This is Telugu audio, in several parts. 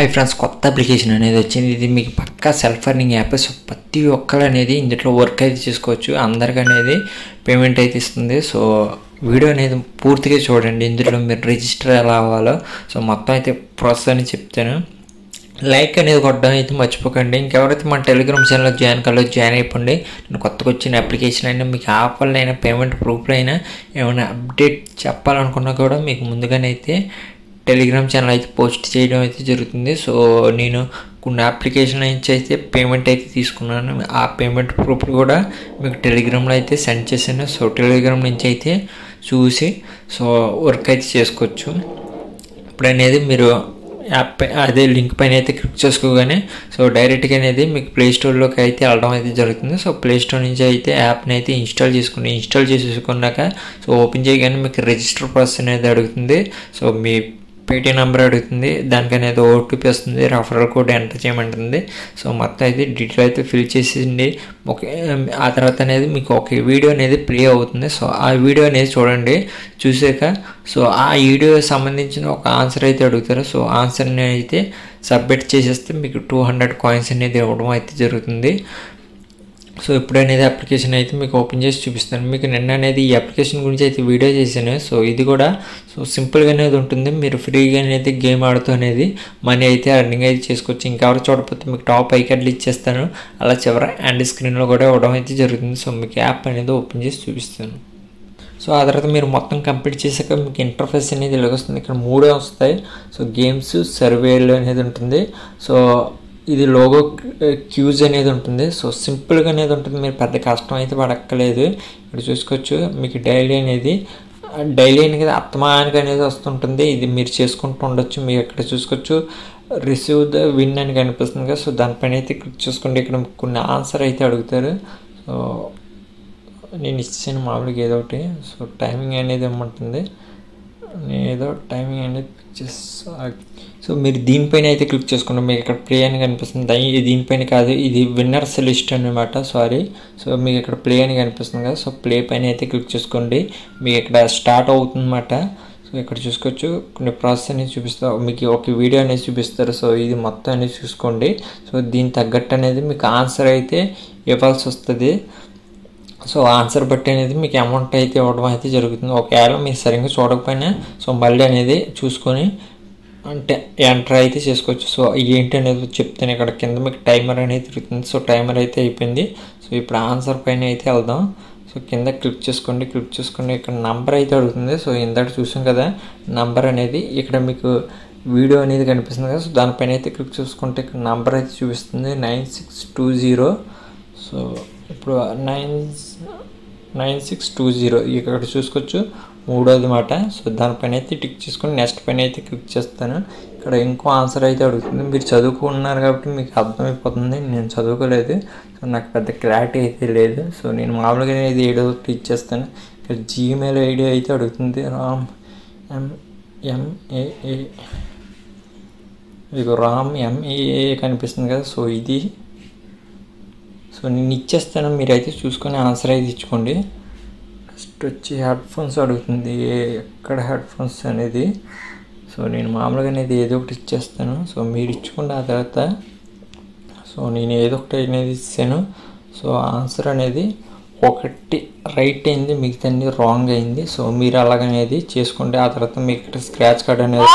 హాయ్ ఫ్రెండ్స్ కొత్త అప్లికేషన్ అనేది వచ్చింది ఇది మీకు పక్కా సెల్ఫ్ ఎర్నింగ్ యాప్ సో ప్రతి ఒక్కరు అనేది ఇందులో వర్క్ అయితే చేసుకోవచ్చు అందరికి అనేది పేమెంట్ అయితే ఇస్తుంది సో వీడియో అనేది పూర్తిగా చూడండి ఇందులో మీరు రిజిస్టర్ ఎలా అవ్వాలో సో మొత్తం అయితే ప్రాసెస్ అని చెప్తాను లైక్ అనేది కొట్టడం అయితే మర్చిపోకండి ఇంకెవరైతే మన టెలిగ్రామ్ ఛానల్లో జాయిన్ కాలో జాయిన్ అయిపోండి నేను కొత్తగా వచ్చిన అప్లికేషన్ అయినా మీకు ఆఫర్లు అయినా పేమెంట్ ప్రూఫ్లు అయినా ఏమైనా అప్డేట్ చెప్పాలనుకున్నా కూడా మీకు ముందుగానే అయితే టెలిగ్రామ్ ఛానల్ అయితే పోస్ట్ చేయడం అయితే జరుగుతుంది సో నేను కొన్ని అప్లికేషన్ నుంచి అయితే పేమెంట్ అయితే తీసుకున్నాను ఆ పేమెంట్ ప్రూఫ్ కూడా మీకు టెలిగ్రామ్లో అయితే సెండ్ చేశాను సో టెలిగ్రామ్ నుంచి అయితే చూసి సో వర్క్ అయితే చేసుకోవచ్చు ఇప్పుడు అనేది మీరు యాప్ పై అదే లింక్ పైన అయితే క్లిక్ చేసుకోగానే సో డైరెక్ట్గా అనేది మీకు ప్లే స్టోర్లోకి అయితే వెళ్ళడం అయితే జరుగుతుంది సో ప్లే స్టోర్ నుంచి అయితే యాప్ని అయితే ఇన్స్టాల్ చేసుకుని ఇన్స్టాల్ చేసుకున్నాక సో ఓపెన్ చేయగానే మీకు రిజిస్టర్ ప్రాసెస్ అనేది అడుగుతుంది సో మీ పేటీఎం నెంబర్ అడుగుతుంది దానికి అనేది ఓటీపీ వస్తుంది రెఫరల్ కోడ్ ఎంటర్ చేయమంటుంది సో మొత్తం అయితే డీటెయిల్ అయితే ఫిల్ చేసింది ఒక ఆ తర్వాత అనేది మీకు ఒక వీడియో అనేది ప్లే అవుతుంది సో ఆ వీడియో అనేది చూడండి చూసాక సో ఆ వీడియో సంబంధించిన ఒక ఆన్సర్ అయితే అడుగుతారు సో ఆన్సర్ని అయితే సబ్మిట్ చేసేస్తే మీకు టూ హండ్రెడ్ కాయిన్స్ అనేది ఇవ్వడం అయితే జరుగుతుంది సో ఇప్పుడు అనేది అప్లికేషన్ అయితే మీకు ఓపెన్ చేసి చూపిస్తాను మీకు నిన్న అనేది ఈ అప్లికేషన్ గురించి అయితే వీడియో చేశాను సో ఇది కూడా సో సింపుల్గా అనేది ఉంటుంది మీరు ఫ్రీగా అనేది గేమ్ ఆడుతూ అనేది మనీ అయితే అర్నింగ్ అయితే చేసుకోవచ్చు ఇంకెవరు చూడకపోతే మీకు టాప్ ఐకార్డులు ఇచ్చేస్తాను అలా చివర హ్యాండ్ స్క్రీన్లో కూడా ఇవ్వడం అయితే జరుగుతుంది సో మీకు యాప్ అనేది ఓపెన్ చేసి చూపిస్తాను సో ఆ తర్వాత మీరు మొత్తం కంప్లీట్ చేశాక మీకు ఇంటర్ఫేస్ అనేది ఇలాగ వస్తుంది ఇక్కడ మూడే వస్తాయి సో గేమ్స్ సర్వేలు అనేది ఉంటుంది సో ఇది లోగో క్యూజ్ అనేది ఉంటుంది సో సింపుల్గా అనేది ఉంటుంది మీరు పెద్ద కష్టం అయితే పడక్కలేదు ఇక్కడ చూసుకోవచ్చు మీకు డైలీ అనేది డైలీ అనేది అత్తమానికి అనేది వస్తుంటుంది ఇది మీరు చేసుకుంటూ ఉండొచ్చు మీరు ఇక్కడ చూసుకోవచ్చు రిసీవ్ ద విన్ అని కనిపిస్తుంది కదా సో దానిపైన అయితే క్లిక్ చేసుకోండి ఇక్కడ కొన్ని ఆన్సర్ అయితే అడుగుతారు సో నేను ఇచ్చాను మామూలుగా ఏదో ఒకటి సో టైమింగ్ అనేది ఇమ్మంటుంది నేను ఏదో టైమింగ్ అనేది పిక్ చేస్తా సో మీరు దీనిపైన అయితే క్లిక్ చేసుకోండి మీకు ఇక్కడ ప్లే అని కనిపిస్తుంది దీనిపైన కాదు ఇది విన్నర్స్ లిస్ట్ అనమాట సారీ సో మీకు ఇక్కడ ప్లే అని కనిపిస్తుంది కదా సో ప్లే పైన అయితే క్లిక్ చేసుకోండి మీకు ఇక్కడ స్టార్ట్ అవుతుందన్నమాట సో ఇక్కడ చూసుకోవచ్చు కొన్ని ప్రాసెస్ అనేది చూపిస్తారు మీకు ఒక వీడియో అనేది చూపిస్తారు సో ఇది మొత్తం అనేది చూసుకోండి సో దీని తగ్గట్టు అనేది మీకు ఆన్సర్ అయితే ఇవ్వాల్సి వస్తుంది సో ఆన్సర్ బట్టి అనేది మీకు అమౌంట్ అయితే ఇవ్వడం అయితే జరుగుతుంది ఒకవేళ మీరు సరిగ్గా చూడకపోయినా సో మళ్ళీ అనేది చూసుకొని అంటే ఎంటర్ అయితే చేసుకోవచ్చు సో ఏంటి అనేది చెప్తాను ఇక్కడ కింద మీకు టైమర్ అనేది తిరుగుతుంది సో టైమర్ అయితే అయిపోయింది సో ఇప్పుడు ఆన్సర్ పైన అయితే వెళ్దాం సో కింద క్లిక్ చేసుకోండి క్లిక్ చేసుకోండి ఇక్కడ నంబర్ అయితే అడుగుతుంది సో ఇందాక చూసాం కదా నంబర్ అనేది ఇక్కడ మీకు వీడియో అనేది కనిపిస్తుంది కదా సో దానిపైన అయితే క్లిక్ చేసుకుంటే ఇక్కడ నంబర్ అయితే చూపిస్తుంది nine six two zero so ఇప్పుడు nine nine six two zero ఇక్కడ చూసుకోవచ్చు మూడోది మాట సో దానిపైన అయితే టిక్ చేసుకొని నెక్స్ట్ పైన అయితే క్లిక్ చేస్తాను ఇక్కడ ఇంకో ఆన్సర్ అయితే అడుగుతుంది మీరు చదువుకున్నారు కాబట్టి మీకు అర్థమైపోతుంది నేను చదువుకోలేదు సో నాకు పెద్ద క్లారిటీ అయితే లేదు సో నేను మామూలుగా ఇది ఏడో క్లిక్ చేస్తాను ఇక్కడ జీమెయిల్ ఐడి అయితే అడుగుతుంది రామ్ ఎం ఎంఏఏ ఇది రామ్ ఎంఏఏ కనిపిస్తుంది కదా సో ఇది సో నేను ఇచ్చేస్తాను మీరైతే చూసుకొని ఆన్సర్ అయితే ఇచ్చుకోండి నెక్స్ట్ వచ్చి హెడ్ ఫోన్స్ అడుగుతుంది ఎక్కడ హెడ్ ఫోన్స్ అనేది సో నేను మామూలుగా అనేది ఏదో ఒకటి ఇచ్చేస్తాను సో మీరు ఇచ్చుకోండి ఆ తర్వాత సో నేను ఏదో ఒకటి అనేది ఇచ్చాను సో ఆన్సర్ అనేది ఒకటి రైట్ అయింది మిగతా రాంగ్ అయింది సో మీరు అలాగనేది చేసుకోండి ఆ తర్వాత మీకు ఇక్కడ స్క్రాచ్ కార్డ్ అనేది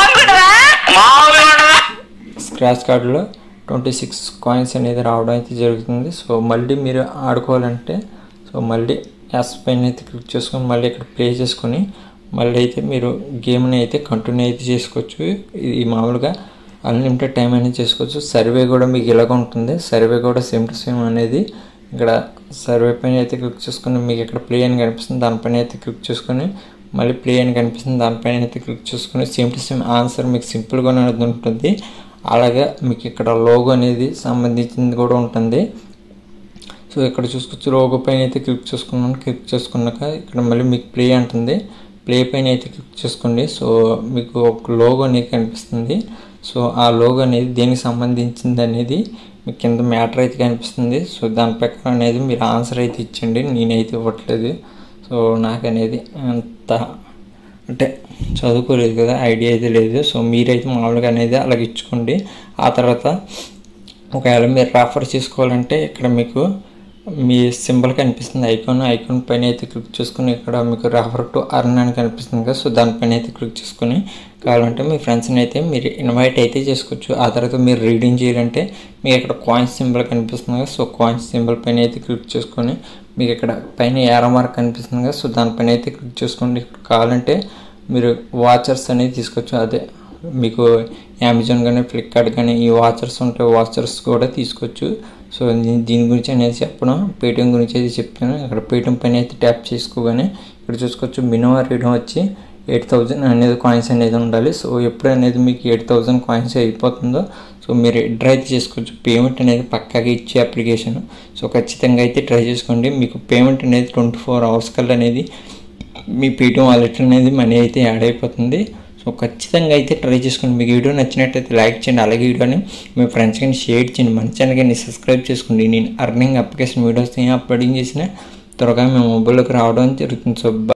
స్క్రాచ్ కార్డులో ట్వంటీ సిక్స్ కాయిన్స్ అనేది రావడం అయితే జరుగుతుంది సో మళ్ళీ మీరు ఆడుకోవాలంటే సో మళ్ళీ ఎస్ పైన అయితే క్లిక్ చేసుకొని మళ్ళీ ఇక్కడ ప్లే చేసుకొని మళ్ళీ అయితే మీరు గేమ్ని అయితే కంటిన్యూ అయితే చేసుకోవచ్చు ఇది మామూలుగా అన్లిమిటెడ్ టైం అనేది చేసుకోవచ్చు సర్వే కూడా మీకు ఇలాగ ఉంటుంది సర్వే కూడా సేమ్ టు సేమ్ అనేది ఇక్కడ సర్వే పైన అయితే క్లిక్ చేసుకొని మీకు ఇక్కడ ప్లే అని కనిపిస్తుంది దానిపైన అయితే క్లిక్ చేసుకొని మళ్ళీ ప్లే అని కనిపిస్తుంది దానిపైన అయితే క్లిక్ చేసుకొని సేమ్ టు సేమ్ ఆన్సర్ మీకు సింపుల్గానే ఉంటుంది అలాగే మీకు ఇక్కడ లోగో అనేది సంబంధించింది కూడా ఉంటుంది సో ఇక్కడ చూసుకోవచ్చు లోగో పైన అయితే క్లిక్ చేసుకున్నాను క్లిక్ చేసుకున్నాక ఇక్కడ మళ్ళీ మీకు ప్లే అంటుంది ప్లే పైన అయితే క్లిక్ చేసుకోండి సో మీకు ఒక లోగో అనేది కనిపిస్తుంది సో ఆ లోగో అనేది దేనికి సంబంధించింది అనేది మీకు కింద మ్యాటర్ అయితే కనిపిస్తుంది సో దాని ప్రకారం అనేది మీరు ఆన్సర్ అయితే ఇచ్చండి నేనైతే ఇవ్వట్లేదు సో నాకు అనేది అంత అంటే చదువుకోలేదు కదా ఐడియా అయితే లేదు సో మీరైతే మామూలుగా అనేది అలాగ ఇచ్చుకోండి ఆ తర్వాత ఒకవేళ మీరు రెఫర్ చేసుకోవాలంటే ఇక్కడ మీకు మీ సింబల్ కనిపిస్తుంది ఐకాన్ ఐకాన్ పైన అయితే క్లిక్ చేసుకుని ఇక్కడ మీకు రెఫర్ టు అర్న్ అని కనిపిస్తుంది కదా సో దానిపైన అయితే క్లిక్ చేసుకుని కావాలంటే మీ ఫ్రెండ్స్ని అయితే మీరు ఇన్వైట్ అయితే చేసుకోవచ్చు ఆ తర్వాత మీరు రీడింగ్ చేయాలంటే మీకు ఇక్కడ కాయిన్స్ సింబల్ కనిపిస్తుంది కదా సో కాయిన్స్ సింబల్ పైన అయితే క్లిక్ చేసుకొని మీకు ఇక్కడ పైన ఏరో మార్క్ కనిపిస్తుంది కదా సో దానిపైన అయితే క్లిక్ చేసుకోండి ఇక్కడ కావాలంటే మీరు వాచర్స్ అనేది తీసుకోవచ్చు అదే మీకు అమెజాన్ కానీ ఫ్లిప్కార్ట్ కానీ ఈ వాచర్స్ ఉంటాయి వాచర్స్ కూడా తీసుకోవచ్చు సో దీ- దీని గురించి అనేది చెప్పడం పేటిఎం గురించి అయితే చెప్తాను ఇక్కడ పేటిఎం పైన అయితే ట్యాప్ చేసుకోగానే ఇక్కడ చూసుకోవచ్చు మినిమం రీడింగ్ వచ్చి ఎయిట్ థౌజండ్ అనేది కాయిన్స్ అనేది ఉండాలి సో ఎప్పుడు అనేది మీకు ఎయిట్ థౌజండ్ కాయిన్స్ అయిపోతుందో సో మీరు ట్రై చేసుకోవచ్చు పేమెంట్ అనేది పక్కాగా ఇచ్చే అప్లికేషన్ సో ఖచ్చితంగా అయితే ట్రై చేసుకోండి మీకు పేమెంట్ అనేది ట్వంటీ ఫోర్ అవర్స్ కల్లా అనేది మీ పేటిఎం వాలెట్ అనేది మనీ అయితే యాడ్ అయిపోతుంది సో ఖచ్చితంగా అయితే ట్రై చేసుకోండి మీకు వీడియో నచ్చినట్టయితే లైక్ చేయండి అలాగే వీడియోని మీ ఫ్రెండ్స్ కానీ షేర్ చేయండి మన ఛానల్ కానీ సబ్స్క్రైబ్ చేసుకోండి నేను అర్నింగ్ అప్లికేషన్ వీడియోస్ అప్లోడింగ్ చేసిన త్వరగా మీ మొబైల్లోకి రావడం జరుగుతుంది సో